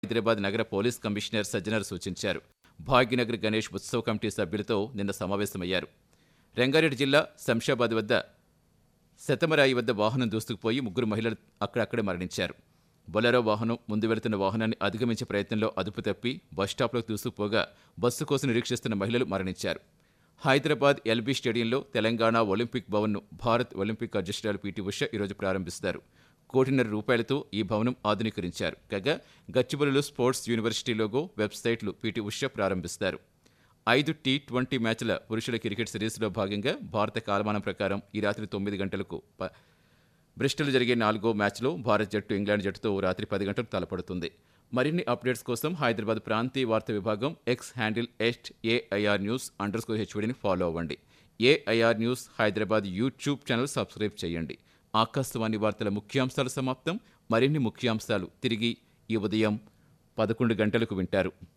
హైదరాబాద్ నగర police commissioner Sajjanar సూచించారు భాగ్యనగర్ గణేష్ ఉత్సవ కమిటీ సభ్యులతో నిన్న సమావేశమయ్యారు రంగారెడ్డి జిల్లా శంషాబాద్ వద్ద శతమరాయి వద్ద వాహనం దూసుకుపోయి ముగ్గురు మహిళలు అక్కడక్కడే మరణించారు బొలెరో వాహనం ముందు వెళుతున్న వాహనాన్ని అధిగమించే ప్రయత్నంలో అదుపు తప్పి బస్టాప్లోకి దూసుకుపోగా బస్సు కోసం నిరీక్షిస్తున్న మహిళలు మరణించారు హైదరాబాద్ ఎల్బీ స్టేడియంలో తెలంగాణ ఒలింపిక్ భవన్ను భారత్ ఒలింపిక్ అధ్యక్షురాలు పీటీ ఉష ఈరోజు ప్రారంభిస్తారు కోటిన్నర రూపాయలతో ఈ భవనం ఆధునీకరించారు కాగా గచ్చిబౌలిలో స్పోర్ట్స్ యూనివర్సిటీ లోగో వెబ్సైట్లు పీటీ ఉష ప్రారంభిస్తారు ఐదు టీ ట్వంటీ మ్యాచ్ల పురుషుల క్రికెట్ సిరీస్లో భాగంగా భారత కాలమానం ప్రకారం ఈ రాత్రి తొమ్మిది గంటలకు ప- బ్రిస్టల్ జరిగే నాలుగో మ్యాచ్లో భారత్ జట్టు ఇంగ్లాండ్ జట్టుతో రాత్రి పది గంటలకు తలపడుతుంది మరిన్ని అప్డేట్స్ కోసం హైదరాబాద్ ప్రాంతీయ వార్తా విభాగం ఎక్స్ హ్యాండిల్ ఎస్ట్ ఏఐఆర్ న్యూస్ అండర్ స్కోర్ హెచ్వడిని ఫాలో అవ్వండి AIR news Hyderabad YouTube channel subscribe చేయండి ఆకాశవాణి వార్తల ముఖ్యాంశాలు సమాప్తం మరిన్ని ముఖ్యాంశాలు తిరిగి ఈ ఉదయం పదకొండు గంటలకు వింటారు